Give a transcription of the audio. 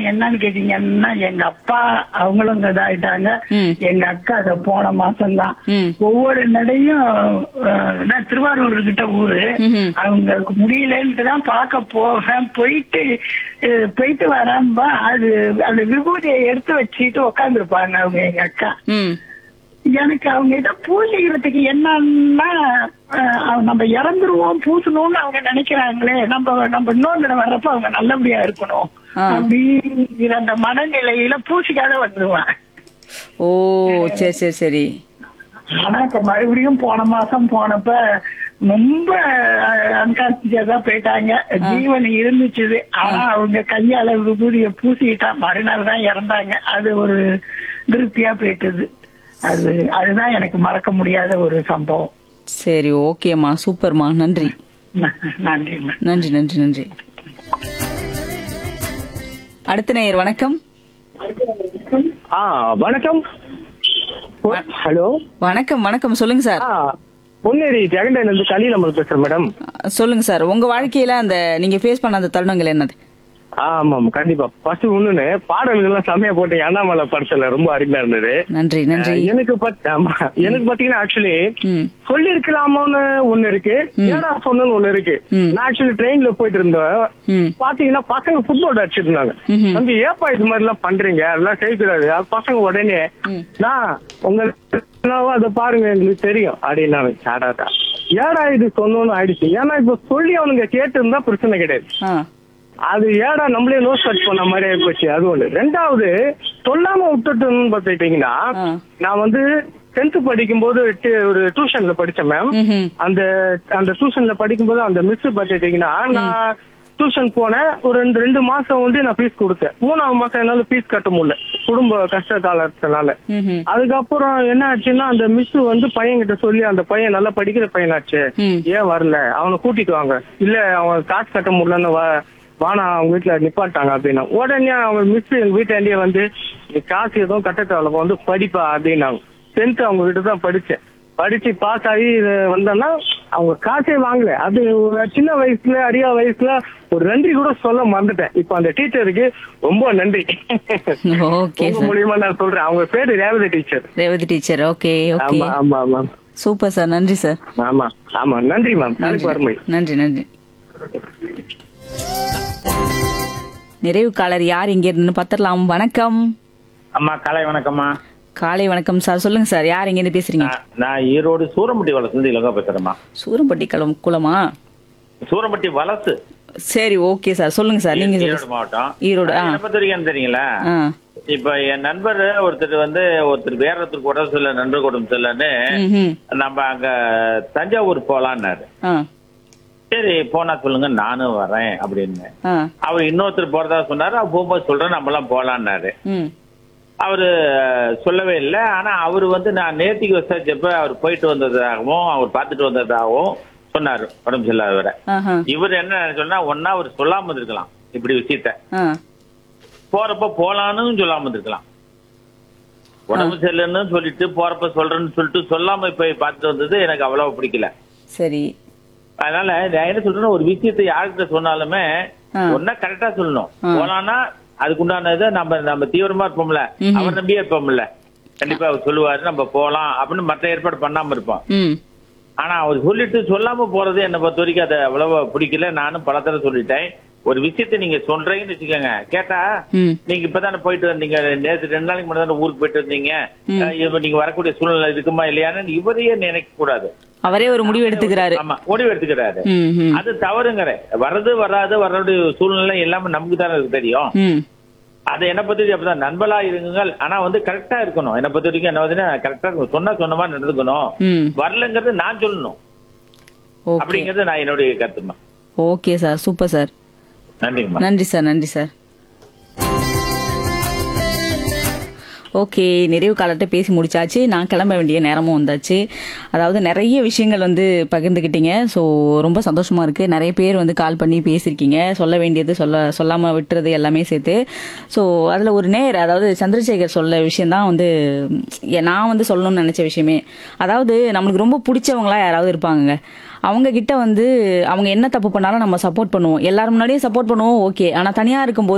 என்னன்னு கேட்டீங்கன்னா எங்க அப்பா அவங்களும் இதாயிட்டாங்க ம். எங்க அக்கா அதை போன மாசம் தான் ம் ஒவ்வொரு நடையும் அஹ், நான் திருவாரூர் கிட்ட ஊரு ம்ஹும். அவங்களுக்கு முடியலன்ட்டு தான் பார்க்க போவேன் போயிட்டு அஹ், போயிட்டு வரேன்பா அது அந்த விபூதியை எடுத்து வச்சுட்டு உட்காந்துருப்பாங்க அவங்க எங்க அக்கா ம் எனக்கு அவங்க இதை பூசிக்கிறதுக்கு என்னன்னா அஹ், நம்ம இறந்துருவோம் பூசணும்னு அவங்க நினைக்கிறாங்களே நம்ம நம்ம இன்னொரு தடவை வர்றப்ப அவங்க நல்லபடியா இருக்கணும் ஆ. அப்படிங்கிற அந்த மனநிலையில பூசிக்காத வந்துருவேன் ஓ சரி சரி சரி ஆனா இப்ப மறுபடியும் போன மாசம் போனப்ப ரொம்ப அன்கான்சியா தான் போயிட்டாங்க ஜீவன் இருந்துச்சு ஆனா அவங்க கையால விபூதிய பூசிக்கிட்டா மறுநாள் தான் இறந்தாங்க அது ஒரு திருப்தியா போயிட்டது அது அதுதான் எனக்கு மறக்க முடியாத ஒரு சம்பவம் சரி ஓகேம்மா சூப்பர்மா நன்றி நன்றிம்மா நன்றி நன்றி நன்றி அடுத்த நேயர் வணக்கம் ஆ வணக்கம் ஹலோ வணக்கம் வணக்கம் சொல்லுங்க சார் ஆ பொன்னேரி ஜெகண்டன் இருந்து கலி நம்பர் பேசுறேன் மேடம் சொல்லுங்க சார் உங்க வாழ்க்கையில அந்த நீங்க ஃபேஸ் பண்ண அந்த தருணங்கள் என்னது ஆமாம் கண்டிப்பா ஃபர்ஸ்ட் ஒண்ணுன்னு பாடல்கள்லாம் செமையா போட்டு அண்ணாமலை படத்துல ரொம்ப அருமையா இருந்தது நன்றி நன்றி அஹ் எனக்கு பத்- ஆமா எனக்கு பாத்தீங்கன்னா ஆக்சுவலி ம் சொல்லி இருக்கலாமோன்னு ஒண்ணு இருக்கு ஏடா சொன்னு ஒண்ணு இருக்கு ம். நான் ஆக்சுவலி ட்ரெயின்ல போயிட்டு இருந்தேன் ம் பாத்தீங்கன்னா பசங்க ஃபுட்பால் அடிச்சிருந்தாங்க ம்ஹும். தம்பி ஏப்பா இது மாதிரி எல்லாம் பண்றீங்க அதெல்லாம் செய்யக்கூடாது அது பசங்க உடனே ம். நான் உங்களுக்கு என்னவோ அதை பாருங்க எங்களுக்கு தெரியும் அப்படின்னாங்க சாடாதா ஏடா இது சொன்னோன்னு ஆயிடுச்சு ஏன்னா இப்ப சொல்லி அவனுங்க கேட்டு இருந்தா பிரச்சனை கிடையாது ஆ அது ஏடா நம்மளே நோஸ் கட் பண்ண மாதிரி ஆயிப்போச்சு அது ஒண்ணு ரெண்டாவது சொல்லாம விட்டுட்டோம்னு பாத்துக்கிட்டீங்கன்னா ஆ. நான் வந்து டென்த் படிக்கும்போது டி- ஒரு டியூஷன்ல படிச்சேன் மேம் ம்ஹும். அந்த அந்த டியூஷன்ல படிக்கும்போது அந்த மிஸ் பாத்துட்டீங்கன்னா நான் டியூஷன் போனேன் ஒரு ரெண்டு ரெண்டு மாசம் வந்து நான் ஃபீஸ் கொடுத்தேன் மூணாவது மாசம் என்னால ஃபீஸ் கட்ட முடியல குடும்ப கஷ்ட காலத்தினால ம்ஹும். அதுக்கப்புறம் என்ன ஆச்சுன்னா அந்த மிஸ் வந்து பையன்கிட்ட சொல்லி அந்த பையன் நல்லா படிக்கிற பையனாச்சு ம். ஏன் வரல அவனை கூட்டிட்டு வாங்க இல்ல அவன் காசு கட்ட முடியலன்னு வா வானா அவங்க வீட்டுல நிப்பாட்டாங்க அப்படின்னா உடனே அவங்க மிஸ் எங்க வீட்டாண்டியே வந்து நீ காசு எதுவும் கட்ட தேவையில்ல வந்து படிப்பா அப்படின்னாங்க டென்த் அவங்க கிட்ட தான் படிச்சேன் படிச்சு பாஸ் ஆகி இது வந்தேன்னா அவங்க காசே வாங்கல அது ஒரு சின்ன வயசுல அரியா வயசுல ஒரு நன்றி கூட சொல்ல மறந்துட்டேன் இப்ப அந்த டீச்சருக்கு ரொம்ப நன்றி ஓகே உங்க சார் மூலியமா நான் சொல்றேன் அவங்க பேரு Revathi teacher Revathi teacher okay okay ஆமா ஆமா ஆமா சூப்பர் சார் நன்றி சார் ஆமா ஆமா நன்றி மேம் நாளைக்கு வறுமை நன்றி நன்றி நிறைவு காலர் யார் இங்க இருந்து பார்த்துடலாம் வணக்கம் அம்மா காலை வணக்கம்மா காலை வணக்கம் சார் சொல்லுங்க சார் யார் இங்க இருந்து பேசுறீங்க நான் நான் ஈரோடு சூரம்பட்டி வலசு இலங்கா பேசுறேம்மா சூரம்பட்டி களம் குளமா சூரம்பட்டி வலசு சரி ஓகே சார் சொல்லுங்க சார் நீங்க ஈரோடு சொல்லுங்க. மாவட்டம் ஈரோடு, ஆ. என்னை பொறுத்த வரைக்கும் தெரியுங்களா ஆ இப்ப என் நண்பர் ஒருத்தர் வந்து ஒருத்தர் வேற ஒருத்தர் உடம்பு சரியில்லை நண்பர் உடம்பு சரியில்லைன்னு ம்ஹும். நம்ம அங்க தஞ்சாவூர் போலான்னாரு ஆ சரி போனா சொல்லுங்க நானும் வரேன் அப்படின்னு ஆ அவர் இன்னொருத்தர் போறதா சொன்னாரு அவர் போகும்போது சொல்றேன் நம்ம எல்லாம் போலான்னாரு ம் அவரு அஹ், சொல்லவே இல்லை ஆனா அவர் வந்து நான் நேத்திக்கு விசாரிச்சப்ப அவர் போயிட்டு வந்ததாகவும் அவர் பார்த்துட்டு வந்ததாகவும் சொன்னாரு உடம்பு சரியில்லாதவரை ஆஹா இவர் என்ன சொன்னா ஒன்னா அவர் சொல்லாம இருந்திருக்கலாம் இப்படி விஷயத்த ஆ போறப்ப போலான்னு சொல்லாம இருந்திருக்கலாம் உடம்பு சரியில்லைன்னு சொல்லிட்டு போறப்ப சொல்றேன்னு சொல்லிட்டு சொல்லாம போய் பார்த்துட்டு வந்தது எனக்கு அவ்வளவு பிடிக்கல சரி அதனால நான் என்ன சொல்றேன்னா ஒரு விஷயத்தை யார்கிட்ட சொன்னாலுமே ஆ. ஒன்னா கரெக்டா சொல்லணும் ஆ. போலான்னா அதுக்கு உண்டானதை நம்ம நம்ம தீவிரமா இருப்போம்ல ம்ஹும். அவர் நம்பியே இருப்போம்ல கண்டிப்பா அவர் சொல்லுவாரு நம்ம போலாம் அப்படின்னு மற்ற ஏற்பாடு பண்ணாம இருப்போம் ம் ஆனா அவர் சொல்லிட்டு சொல்லாம போறது என்னை பொறுத்த வரைக்கும் அது அவ்வளவா பிடிக்கல நானும் பல தடவை சொல்லிட்டேன் ஒரு விஷயத்த நீங்க சொல்றீங்கன்னு வச்சுக்கோங்க கேட்டா ம் நீங்க இப்பதானே போயிட்டு வந்தீங்க நேற்று ரெண்டு நாளைக்கு முன்னாடி தானே ஊருக்கு போயிட்டு வந்தீங்க ம். அஹ் இப்ப நீங்க வரக்கூடிய சூழ்நிலை இருக்குமா இல்லையான்னு இவரையே நினைக்க கூடாது அவரே ஒரு முடிவு எடுத்துக்கிறாரு ஆமா முடிவு எடுத்துக்கிறாரு ம் ம் அது தவறுங்கிற வர்றது வராது வர்றதுடைய சூழ்நிலை எல்லாமே நமக்கு தானே இருக்கு தெரியும் ம் அது என்ன பத்தி அப்படிதான் நண்பலா இருங்கள் ஆனா வந்து கரெக்டா இருக்கணும் என்ன பொறுத்த வரைக்கும் என்ன வந்து கரெக்டா இருக்கணும் சொன்னா சொன்ன மாதிரி நடந்துக்கணும் ம் வரலங்கிறது நான் சொல்லணும் ஓகே அப்படிங்கிறது நான் என்னுடைய கருத்துமா ஓகே சார் சூப்பர் சார் நன்றிங்கம்மா நன்றி சார் நன்றி சார் ஓகே நிறைவு காலத்தை பேசி முடிச்சாச்சு நான் கிளம்ப வேண்டிய நேரமும் வந்தாச்சு அதாவது நிறைய விஷயங்கள் வந்து பகிர்ந்துக்கிட்டீங்க ஸோ ரொம்ப சந்தோஷமா இருக்கு நிறைய பேர் வந்து கால் பண்ணி பேசியிருக்கீங்க சொல்ல வேண்டியது சொல்ல சொல்லாம விட்டுறது எல்லாமே சேர்த்து ஸோ அதில் ஒரு நேர் அதாவது சந்திரசேகர் சொல்ல விஷயம்தான் வந்து ம், நான் வந்து சொல்லணும்னு நினைச்ச விஷயமே அதாவது நம்மளுக்கு ரொம்ப பிடிச்சவங்களா யாராவது இருப்பாங்க அவங்க கிட்ட வந்து அவங்க என்ன தப்பு பண்ணாலும் நம்ம சப்போர்ட் பண்ணுவோம் எல்லாரும் முன்னாடியும் சப்போர்ட் பண்ணுவோம் ஓகே ஆனா தனியா இருக்கும்போது